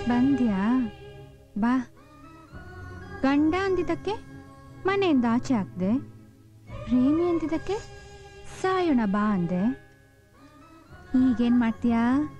ಬಂದ್ಯಾ ಬಾ ಗಂಡ ಅಂದಿದ್ದಕ್ಕೆ ಮನೆಯಿಂದ ಆಚೆ ಹಾಕ್ದೆ ಪ್ರೇಮಿ ಅಂದಿದ್ದಕ್ಕೆ ಸಾಯೋಣ ಬಾ ಅಂದೆ ಈಗೇನ್ ಮಾಡ್ತೀಯಾ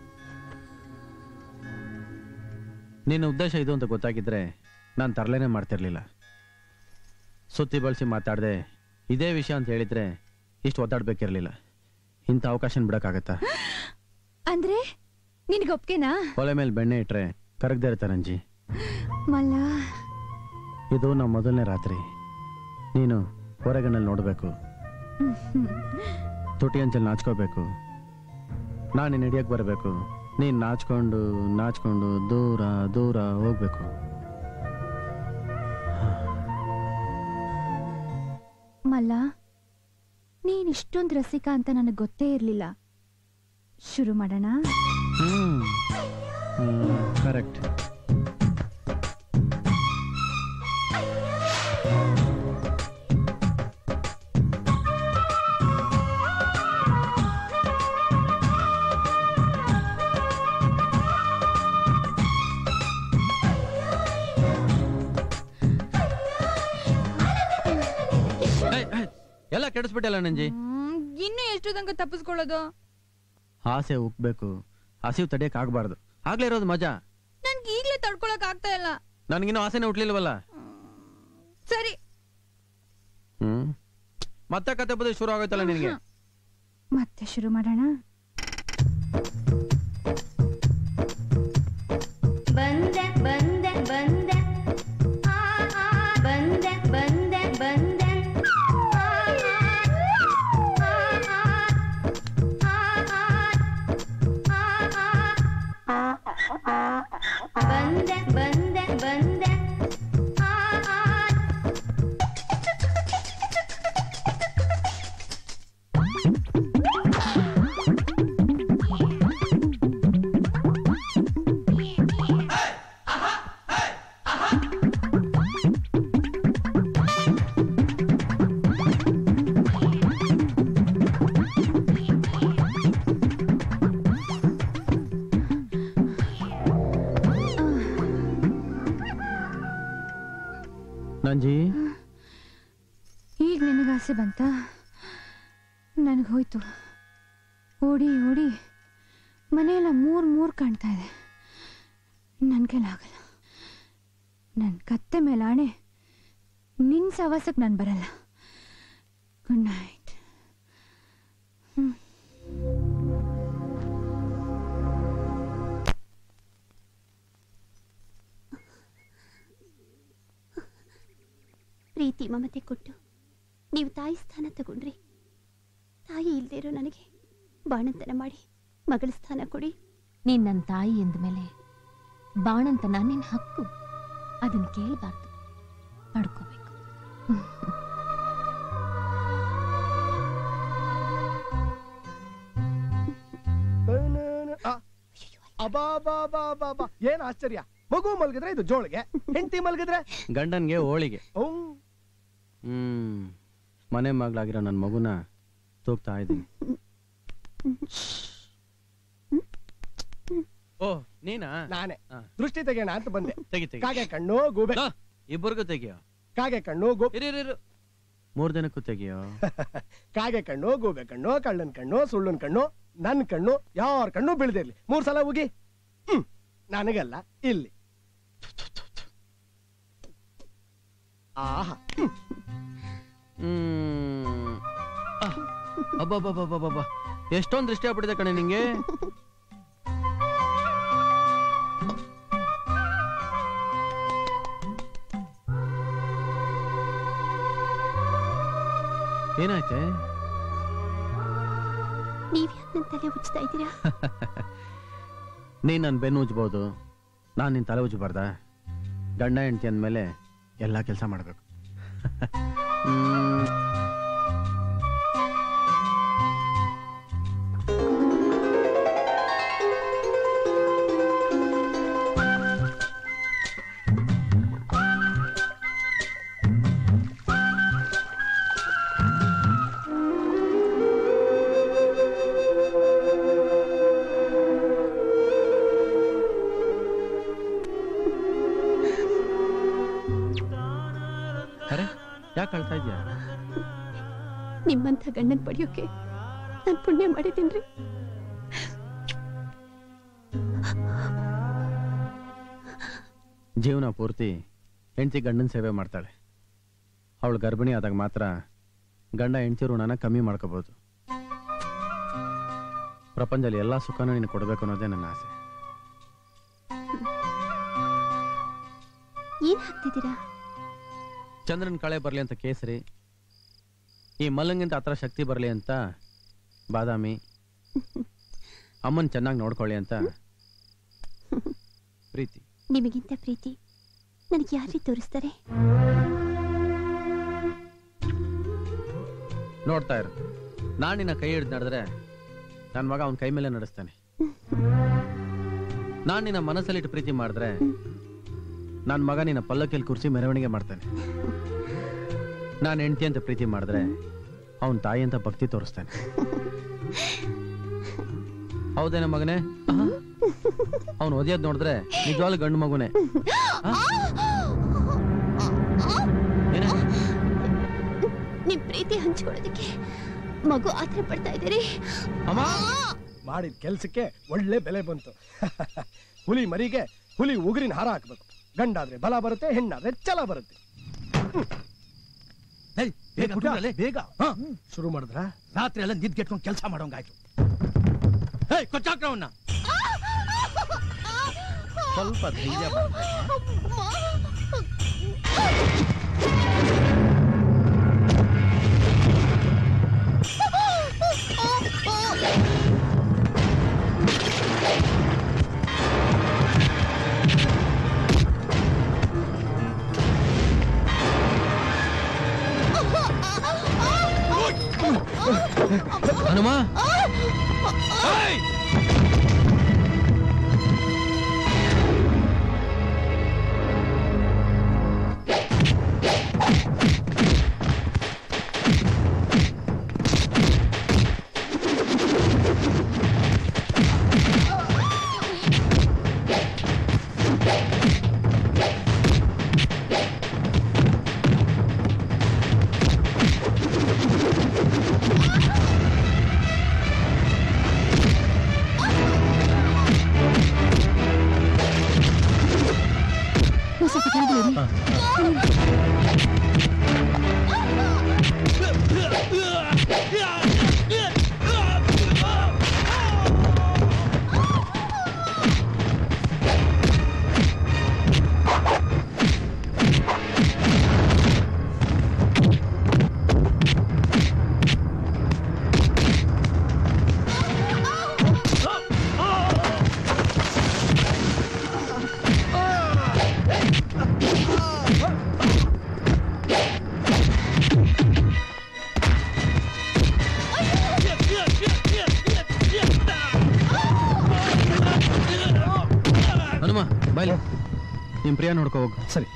ನಿನ್ನ ಉದ್ದೇಶ ಇದು ಅಂತ ಗೊತ್ತಾಗಿದ್ರೆ ನಾನು ತರಲೇನೆ ಮಾಡ್ತಿರ್ಲಿಲ್ಲ ಸುತ್ತಿ ಬಳಸಿ ಮಾತಾಡದೆ ಇದೇ ವಿಷಯ ಅಂತ ಹೇಳಿದ್ರೆ ಇಷ್ಟು ಒದ್ದಾಡ್ಬೇಕಿರ್ಲಿಲ್ಲ ಇಂಥ ಅವಕಾಶ ಬಿಡಕ್ಕಾಗತ್ತಾ ಅಂದ್ರೆ ನಿನಗೆ ಒಪ್ಗೆನಾ ಒಲೆ ಮೇಲೆ ಬೆಣ್ಣೆ ಇಟ್ರೆ ಕರಗದೇ ಇರುತ್ತೆ ರಂಜಿ ಮಲ್ಲ ಇದು ನಮ್ಮ ಮೊದಲನೇ ರಾತ್ರಿ ನೀನು ಹೊರಗಣ್ಣಲ್ಲಿ ನೋಡಬೇಕು ತುಟಿ ಅಂಚಲ್ಲಿ ನಾಚ್ಕೋಬೇಕು ನಾನು ನಿನ್ನ ಹಿಡಿಯಕ್ಕೆ ಬರಬೇಕು ನೀನು ನಾಚ್ಕೊಂಡು ನಾಚ್ಕೊಂಡು ದೂರ ದೂರ ಹೋಗ್ಬೇಕು ಮಲ್ಲ ನೀನ್ ಇಷ್ಟೊಂದು ರಸಿಕ ಅಂತ ನನಗೆ ಗೊತ್ತೇ ಇರ್ಲಿಲ್ಲ ಶುರು ಮಾಡೋಣ ಹ್ಮ್ ಕರೆಕ್ಟ್ ಎಲ್ಲ ಕೆಡಿಸ್ಬಿಟ್ಟಲ್ಲ ನಂಜಿ ಇನ್ನು ಎಷ್ಟು ತನಕ ತಪ್ಪಿಸ್ಕೊಳ್ಳೋದು ಆಸೆ ಉಕ್ಬೇಕು ಹಸಿವು ತಡಿಯಕ್ ಆಗ್ಬಾರ್ದು ಆಗ್ಲೇ ಇರೋದು ಮಜಾ ನನ್ಗೆ ಈಗ್ಲೇ ತಡ್ಕೊಳಕ್ ಆಗ್ತಾ ಇಲ್ಲ ನನ್ಗಿನ್ನೂ ಆಸೆನೇ ಹುಟ್ಲಿಲ್ವಲ್ಲ ಸರಿ ಹ್ಮ್ ಮತ್ತೆ ಕತೆ ಬದ ಶುರು ಆಗೋಯ್ತಲ್ಲ ನಿನಗೆ ಮತ್ತೆ ಶುರು ಮಾಡೋಣ ಬಂದೆ ಬಂದೆ ಬಂದೆ ಆ, ಆ, ಬಂದೆ ಬಂದೆ ಬಂದೆ ಆ, ಆ, ಆ, ಆ, ಆ, ಆ, ಬಂದೆ ಬಂದೆ ಬಂದೆ ಆ, ಆ, ನಂಜಿ ಈಗ ನಿನಗೆ ಆಸೆ ಬಂತ ನನಗೆ ಹೋಯ್ತು ಓಡಿ ಓಡಿ ಮನೆಯೆಲ್ಲ ಮೂರ್ ಮೂರ್ ಕಾಣ್ತಾ ಇದೆ ನನ್ನ ಕೈಲಾಗಲ್ಲ ನನ್ನ ಕತ್ತೆ ಮೇಲೆ ಆಣೆ ನಿನ್ನ ಸವಾಸಕ್ಕೆ ನಾನು ಬರಲ್ಲ ಗುಡ್ ನೈಟ್ ಪ್ರೀತಿ ಮಮತೆ ಕೊಟ್ಟು ನೀವು ತಾಯಿ ಸ್ಥಾನ ತಗೊಂಡ್ರಿ ತಾಯಿ ಇಲ್ದೇ ಇರೋ ನನಗೆ ಬಾಣಂತನ ಮಾಡಿ ಮಗಳ ಸ್ಥಾನ ಕೊಡಿ ನೀನ್ ನನ್ನ ತಾಯಿ ಎಂದ್ಮೇಲೆ ಬಾಣಂತನ ನಿನ್ನ ಹಕ್ಕು ಅದನ್ನ ಕೇಳಬಾರ್ದು ಪಡ್ಕೋಬೇಕು ಅಬಾಬಾಬಾಬಾಬಾ ಏನ್ ಆಶ್ಚರ್ಯ ಮಗು ಮಲ್ಗಿದ್ರೆ ಇದು ಜೋಳಿಗೆ ಹೆಂಡತಿ ಮಲ್ಗಿದ್ರೆ ಗಂಡನ್ಗೆ ಹೋಳಿಗೆ ಓ ಹ್ಮ್ ಮನೆ ಮಗಳಾಗಿರೋ ನನ್ನ ಮಗುನ ತೂಗ್ತಾ ಇದ್ದೀನಿ ಓ ನೀನಾ ನಾನೇ ಹಾ. ದೃಷ್ಟಿ ತೆಗೆಯೋಣ ಅಂತ ಬಂದೆ ತೆಗಿ ತೆಗಿ ಕಾಗೆ ಕಣ್ಣು ಗೂಬೆ ಲೋ, ಇಬ್ಬರಿಗೂ ತೆಗಿಯೋ ಕಾಗೆ ಕಣ್ಣು ಗೂ ಇರು ಇರು, ಇರು ಮೂರ್ ದಿನಕ್ಕೂ ತೆಗಿಯೋ ಕಾಗೆ ಕಣ್ಣು ಗೂಬೆ ಕಣ್ಣು ಕಳ್ಳನ್ ಕಣ್ಣು ಸುಳ್ಳನ್ ಕಣ್ಣು ನನ್ ಕಣ್ಣು ಯಾರ ಕಣ್ಣು ಬೀಳ್ದಿರ್ಲಿ ಮೂರ್ ಸಲ ಹೋಗಿ ಹ್ಮ್ ನನಗಲ್ಲ ಇಲ್ಲಿ ಆಹಾ ಹ್ಮ್. ಹ್ಮ್ ಅಬ್ಬಬ್ಬಬ್ಬಬ್ಬಬ್ಬ ಎಷ್ಟೊಂದು ದೃಷ್ಟಿ ಆಗ್ಬಿಟ್ಟಿದೆ ಕಣೆ ನಿಂಗೆ ಏನಾಯ್ತೆ ನೀವ್ಯಾಕೆ ನನ್ನ ತಲೆ ಉಜ್ತಾ ಇದ್ದೀರಾ ನೀನ್ ನನ್ನ ಬೆನ್ನು ಉಜ್ಬೋದು ನಾನು ನಿನ್ನ ತಲೆ ಉಜ್ಬಾರ್ದ ಗಂಡ ಹೆಂಡತಿ ಅಂದಮೇಲೆ ಎಲ್ಲ ಕೆಲಸ ಮಾಡಬೇಕು ಯಾಕೆ ಅಳ್ತಾ ಇದೆಯಾ ನಿಮ್ಮಂಥ ಗಂಡನ್ ಪಡೆಯೋಕೆ ನಾನು ಪುಣ್ಯ ಮಾಡಿದ್ದೀನ್ರಿ ಜೀವನ ಪೂರ್ತಿ ಹೆಂಡತಿ ಗಂಡನ ಸೇವೆ ಮಾಡ್ತಾಳೆ ಅವಳು ಗರ್ಭಿಣಿ ಆದಾಗ ಮಾತ್ರ ಗಂಡ ಹೆಂಡತಿ ಋಣನ ಕಮ್ಮಿ ಮಾಡ್ಕೋಬೋದು ಪ್ರಪಂಚದಲ್ಲಿ ಎಲ್ಲ ಸುಖನೂ ನೀನು ಕೊಡಬೇಕು ಅನ್ನೋದೇ ನನ್ನ ಆಸೆ ಏನ್ ಹಾಕ್ತಿದ್ದೀರಾ ಚಂದ್ರನ ಕಳೆ ಬರಲಿ ಅಂತ ಕೇಸರಿ ಈ ಮಲ್ಲಂಗಿಂತ ಹತ್ರ ಶಕ್ತಿ ಬರಲಿ ಅಂತ ಬಾದಾಮಿ ಅಮ್ಮನ್ ಚೆನ್ನಾಗಿ ನೋಡ್ಕೊಳ್ಳಿ ಅಂತ ಪ್ರೀತಿ ನಿಮಗಿಂತ ಪ್ರೀತಿ ನನಗೆ ಯಾರೇ ತೋರಿಸ್ತಾರೆ ನೋಡ್ತಾ ಇರು ನಾನು ನಿನ್ನ ಕೈ ಹಿಡಿದು ನಡೆದ್ರೆ ನನ್ನ ಮಗ ಅವನ ಕೈ ಮೇಲೆ ನಡೆಸ್ತಾನೆ ನಾನು ನಿನ್ನ ಮನಸ್ಸಲ್ಲಿಟ್ಟು ಪ್ರೀತಿ ಮಾಡಿದ್ರೆ ನನ್ನ ಮಗ ನಿನ್ನ ಪಲ್ಲಕ್ಕಿಯಲ್ಲಿ ಕುರ್ಸಿ ಮೆರವಣಿಗೆ ಮಾಡ್ತಾನೆ ನಾನು ಹೆಂಡತಿ ಅಂತ ಪ್ರೀತಿ ಮಾಡಿದ್ರೆ ಅವನ ತಾಯಿ ಅಂತ ಭಕ್ತಿ ತೋರಿಸ್ತಾನೆ ಹೌದೇನ ಮಗನೇ ಅವನು ಓದಿಯೋದ್ ನೋಡಿದ್ರೆ ನಿಜವಾಗ್ಲೂ ಗಂಡು ಮಗುನೇ ಆ? ಏನೇ? ನಿಮ್ ಪ್ರೀತಿ ಹಂಚ್ಕೊಳ್ಳೋದಕ್ಕೆ ಮಗು ಆತರ ಪಡ್ತಾ ಇದ್ದೀರಿ ಅಮ್ಮ ಮಾಡಿದ ಕೆಲ್ಸಕ್ಕೆ ಒಳ್ಳೆ ಬೆಲೆ ಬಂತು ಹುಲಿ ಮರಿಗೆ ಹುಲಿ ಉಗುರಿನ ಹಾರ ಹಾಕ್ಬೇಕು ಗಂಡಾದ್ರೆ ಬಲ ಬರುತ್ತೆ ಹೆಣ್ಣಾದ್ರೆ ಛಲ ಬರುತ್ತೆ ಏಯ್, ಬೇಗ ಕುಟ್ರಲೆ, ಬೇಗ ಹಾ, ಶುರು ಮಾಡಿದ್ರ ರಾತ್ರಿ ಎಲ್ಲ ನಿದ್ಗೆಟ್ಕೊಂಡು ಕೆಲಸ ಮಾಡೋಂಗಾಯ್ತು ಏಯ್ ಕೊಚ್ಚಾಕ್ರವನ್ನ ಸ್ವಲ್ಪ ಧೈರ್ಯ ಬಂದ್ರೆ ಹನುಮ ಹನುಮ ಬಾಯ್ಲಿ ನಿಮ್ ಪ್ರಿಯ ನೋಡ್ಕೋ ಹೋಗು ಸರಿ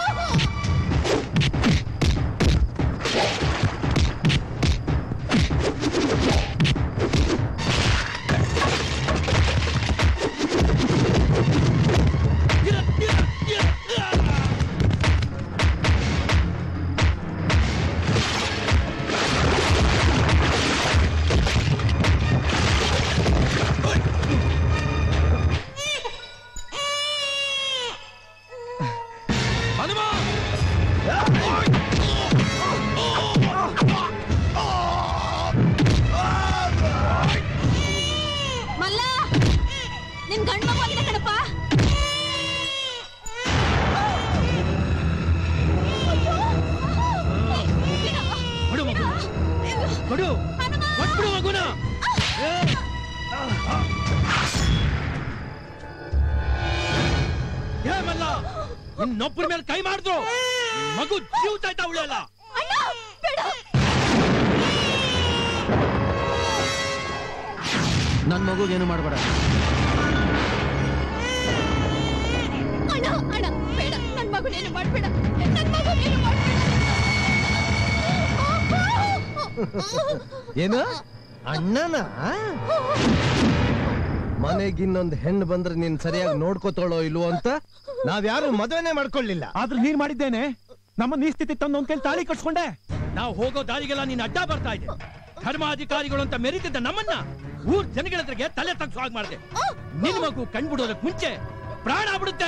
ಮಲ್ಲ ನಿನ್ ಗಂಡ ಮಗು ಕಣಪ್ಪ ಕೊಡು ಮಗು ಕೊಡು ಕೊಟ್ಬಿಡು ಮಗುನ ಏ ಮಲ್ಲ ಇನ್ನೊಬ್ಬರ ಮೇಲೆ ಕೈ ಮಾಡಿದ್ರು ಮಗು ಜೀವತಾಯ್ತಾ ಉಳಿಯಲ್ಲ ನನ್ ಮಗುಗೇನು ಮಾಡಬೇಡ ಅಣ್ಣ ಅಣ್ಣ ಬೇಡ ನನ್ ಮಗುನೇನು ಮಾಡ್ಬೇಡ ನನ್ ಮಗುನೇನು ಮಾಡ್ಬೇಡ ಏನು ಅಣ್ಣನ ಮನೆಗಿನ್ನೊಂದ್ ಹೆಣ್ಣು ಬಂದ್ರೆ ನೀನ್ ಸರಿಯಾಗಿ ನೋಡ್ಕೋತಾಳೋ ಇಲ್ವೋ ಅಂತ ನಾವ್ಯಾರು ಮದುವೆನೆ ಮಾಡ್ಕೊಳ್ಳಿಲ್ಲ ಆದ್ರೆ ನೀನ್ ಮಾಡಿದ್ದೇನೆ ನಮ್ಮ ಈ ಸ್ಥಿತಿ ತಂದು ಒಂದ್ ಕೈಲಿ ತಾಳಿ ಕಟ್ಸ್ಕೊಂಡೆ ನಾವು ಹೋಗೋ ದಾರಿಗೆಲ್ಲ ನೀನ್ ಅಡ್ಡ ಬರ್ತಾ ಇದೆ ಧರ್ಮಾಧಿಕಾರಿಗಳು ಅಂತ ಮೆರೀತಿದ್ದ ನಮ್ಮನ್ನ ಊರ್ ಜನಗಳ ಹತ್ರಗೆ ತಲೆ ತಗ್ಸೋ ಹಾಗೆ ಮಾಡಿದೆ ನಿನ್ ಮಗು ಕಣ್ಬಿಡೋದಕ್ ಮುಂಚೆ ಪ್ರಾಣ ಬಿಡುತ್ತೆ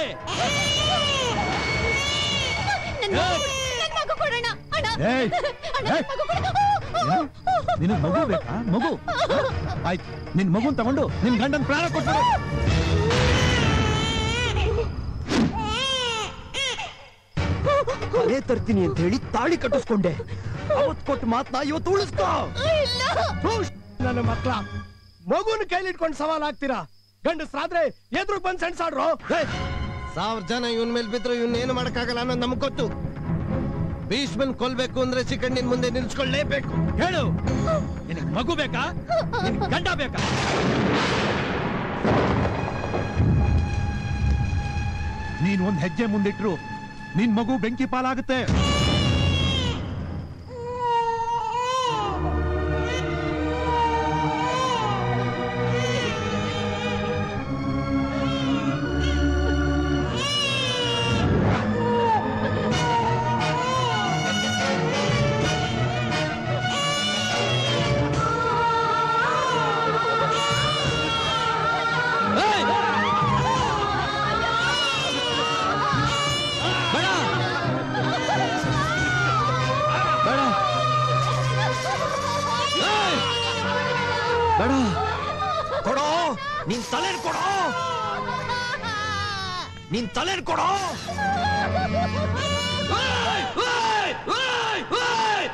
ನನ್ ಮಗು- ನನ್ ಮಗು ಕೊಡೋಣ ಅಣ್ಣ ಏಯ್! ಅಣ್ಣ, ಏಯ್! ನನ್ ಮಗು ಕೊಡು. ನಿನಗ್ ಮಗು ಬೇಕಾ ಮಗು ಆಯ್ತು ನಿನ್ ಮಗುನ್ ತಗೊಂಡು ನಿನ್ ಗಂಡನ್ ಪ್ರಾಣ ಕೊಟ್ಬಿಡು ತಲೆ ತರ್ತೀನಿ ಅಂತ ಹೇಳಿ ತಾಳಿ ಕಟ್ಟಿಸ್ಕೊಂಡೆ ಅವತ್ ಕೊಟ್ಟು ಮಾತ್ನ ಇವತ್ತು ಉಳಿಸ್ಕೋ ಧೂಷ್ ನನ್ನ ಮಕ್ಳ ಮಗುನ ಕೈಲಿಟ್ಕೊಂಡು ಸವಾಲ್ ಆಗ್ತೀರಾ ಗಂಡಸ್ರಾದ್ರೆ ಎದುರು ಬಂದ್ ಸೆಣ್ಸಾಡ್ರು ಸಾವಿರ ಜನ ಇವನ್ ಮೇಲೆ ಬಿದ್ರು ಇವನ್ ಏನು ಮಾಡಕ್ಕಾಗಲ್ಲ ಅನ್ನೋದು ನಮಗ್ ಗೊತ್ತು ಭೀಷ್ಮನ್ ಕೊಲ್ಬೇಕು ಅಂದ್ರೆ ಸಿಕ್ಕಂಡ್ ನಿನ್ ಮುಂದೆ ನಿಲ್ಸ್ಕೊಳ್ಳೇಬೇಕು ಹೇಳು ನಿನಗ್ ಮಗು ಬೇಕಾ ನಿನ್ ಗಂಡ ಬೇಕಾ ನೀನ್ ಒಂದ್ ಹೆಜ್ಜೆ ಮುಂದಿಟ್ರು ನಿನ್ ಮಗು ಬೆಂಕಿ ಪಾಲಾಗುತ್ತೆ ಬೇಡ ಬೇಡ ಏಯ್! ಬೇಡ ಕೊಡೋ ನಿನ್ ತಲೆ ಕೊಡೋ ನಿನ್ ತಲೆ ಕೊಡೋ ಏಯ್! ಏಯ್! ಏಯ್! ಏಯ್!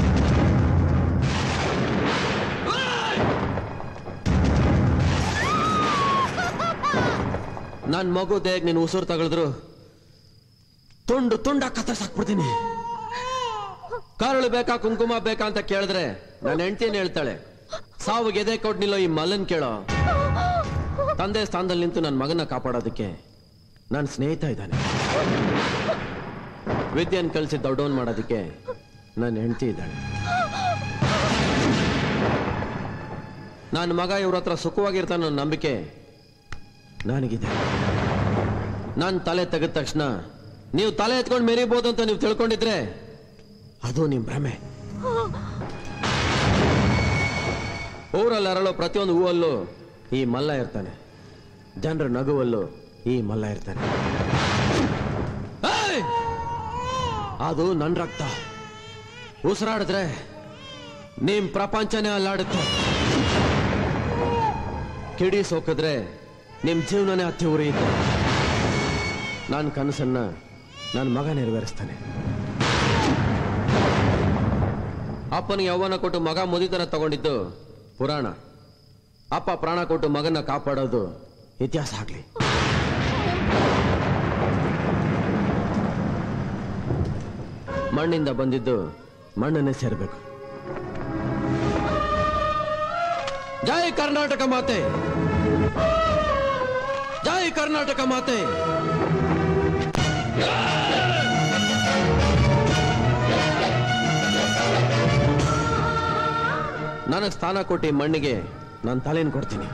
ನನ್ ಮಗು ದೇಗ್ ನೀನು ಉಸಿರು ತಗೊಳಿದ್ರು ತುಂಡು ತುಂಡ ಕತ್ತರ್ಸಾಕ್ಬಿಡ್ತೀನಿ ಕರಳು ಬೇಕಾ ಕುಂಕುಮ ಬೇಕಾ ಅಂತ ಕೇಳಿದ್ರೆ ನನ್ನ ಹೆಂಡತಿನ ಹೇಳ್ತಾಳೆ ಸಾವಿಗೆ ಎದೆ ಕೊಟ್ಟು ನಿಲ್ಲೋ ಈ ಮಲ್ಲನ್ ಕೇಳೋ ತಂದೆ ಸ್ಥಾನದಲ್ಲಿ ನಿಂತು ನನ್ನ ಮಗನ ಕಾಪಾಡೋದಕ್ಕೆ ನನ್ನ ಸ್ನೇಹಿತ ಇದ್ದಾನೆ ವಿದ್ಯೆಯನ್ನು ಕಲಿಸಿ ದೊಡ್ಡವನ್ ಮಾಡೋದಕ್ಕೆ ನನ್ನ ಹೆಂಡತಿ ಇದ್ದಾಳೆ ನನ್ನ ಮಗ ಇವ್ರ ಹತ್ರ ಸುಖವಾಗಿರ್ತಾನೆ ಅನ್ನೋ ನಂಬಿಕೆ ನನಗಿದೆ ನಾನು ತಲೆ ತೆಗೆದ ತಕ್ಷಣ ನೀವು ತಲೆ ಎತ್ಕೊಂಡು ಮೆರಿಬೋದು ಅಂತ ನೀವು ತಿಳ್ಕೊಂಡಿದ್ರೆ ಅದು ನಿಮ್ ಭ್ರಮೆ ಊರಲ್ಲಿ ಅರಳೋ ಪ್ರತಿಯೊಂದು ಹೂವಲ್ಲೂ ಈ ಮಲ್ಲ ಇರ್ತಾನೆ ಜನರ ನಗುವಲ್ಲೂ ಈ ಮಲ್ಲ ಇರ್ತಾನೆ ಏಯ್! ಅದು ನನ್ನ ರಕ್ತ ಉಸಿರಾಡಿದ್ರೆ ನಿಮ್ ಪ್ರಪಂಚನೇ ಅಲ್ಲಾಡುತ್ತೆ ಕಿಡಿ ಸೋಕಿದ್ರೆ ನಿಮ್ ಜೀವನನೇ ಹತ್ತಿ ಉರಿಯುತ್ತೆ ನನ್ನ ಕನಸನ್ನ ನನ್ನ ಮಗ ನೆರವೇರಿಸ್ತಾನೆ ಅಪ್ಪನಿಗೆ ಯೌವನ ಕೊಟ್ಟು ಮಗ ಮುದಿತನ ತಗೊಂಡಿದ್ದು ಪುರಾಣ ಅಪ್ಪ ಪ್ರಾಣ ಕೊಟ್ಟು ಮಗನ ಕಾಪಾಡೋದು ಇತಿಹಾಸ ಆಗ್ಲಿ ಮಣ್ಣಿಂದ ಬಂದಿದ್ದು ಮಣ್ಣನ್ನೇ ಸೇರಬೇಕು ಜೈ ಕರ್ನಾಟಕ ಮಾತೆ ಜೈ ಕರ್ನಾಟಕ ಮಾತೆ ನನಗೆ ಸ್ಥಾನ ಕೊಟ್ಟು ಈ ಮಣ್ಣಿಗೆ ನಾನು ತಲೆಯನ್ನು ಕೊಡ್ತೀನಿ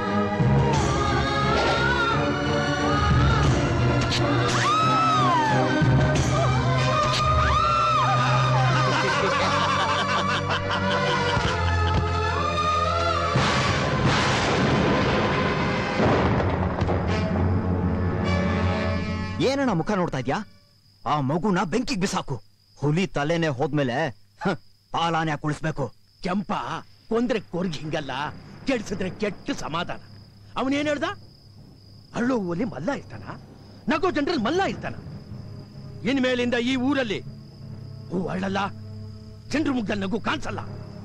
ಏನಣ್ಣ ಮುಖ ನೋಡ್ತಾ ಇದ್ಯಾ ಆ ಮಗುನ ಬೆಂಕಿಗೆ ಬಿಸಾಕು ಹುಲಿ ತಲೆನೆ ಹೋದ್ಮೇಲೆ ಹ, ಪಾಲಾನೆ ಯಾಕ್ ಉಳಿಸ್ಬೇಕು ಕೆಂಪ ಕೊಂದ್ರೆ ಕೊರ್ಗಿ ಹಿಂಗಲ್ಲ ಕೆಡ್ಸಿದ್ರೆ ಕೆಟ್ಟ ಸಮಾಧಾನ ಅವನೇನ್ ಹೇಳ್ದ ಹಳ್ಳು ಹೂವಲ್ಲಿ ಮಲ್ಲ ಇರ್ತಾನ ನಗೋ ಜನರಲ್ಲಿ ಮಲ್ಲ ಇರ್ತಾನ ಇನ್ಮೇಲಿಂದ ಈ ಊರಲ್ಲಿ ಹೂ ಅಳ್ಳಲ್ಲ ಜನರ ಮುಗ್ದಲ್ಲಿ ನಗು ಕಾಣಿಸಲ್ಲ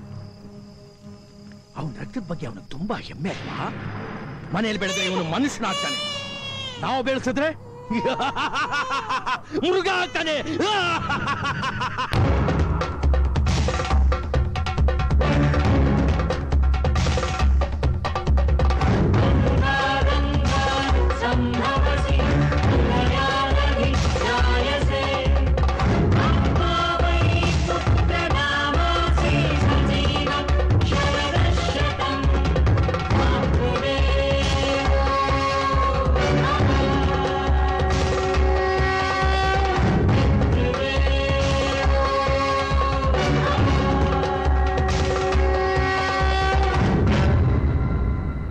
ಅವನ ರಕ್ತದ ಬಗ್ಗೆ ಅವನಿಗೆ ತುಂಬಾ ಹೆಮ್ಮೆ ಅಲ್ವಾ ಮನೆಯಲ್ಲಿ ಬೆಳೆದ ಇವನು ಮನುಷ್ಯನಾಗ್ತಾನೆ ನಾವು ಬೆಳೆಸಿದ್ರೆ ಮೃಗ ಆಗ್ತಾನೆ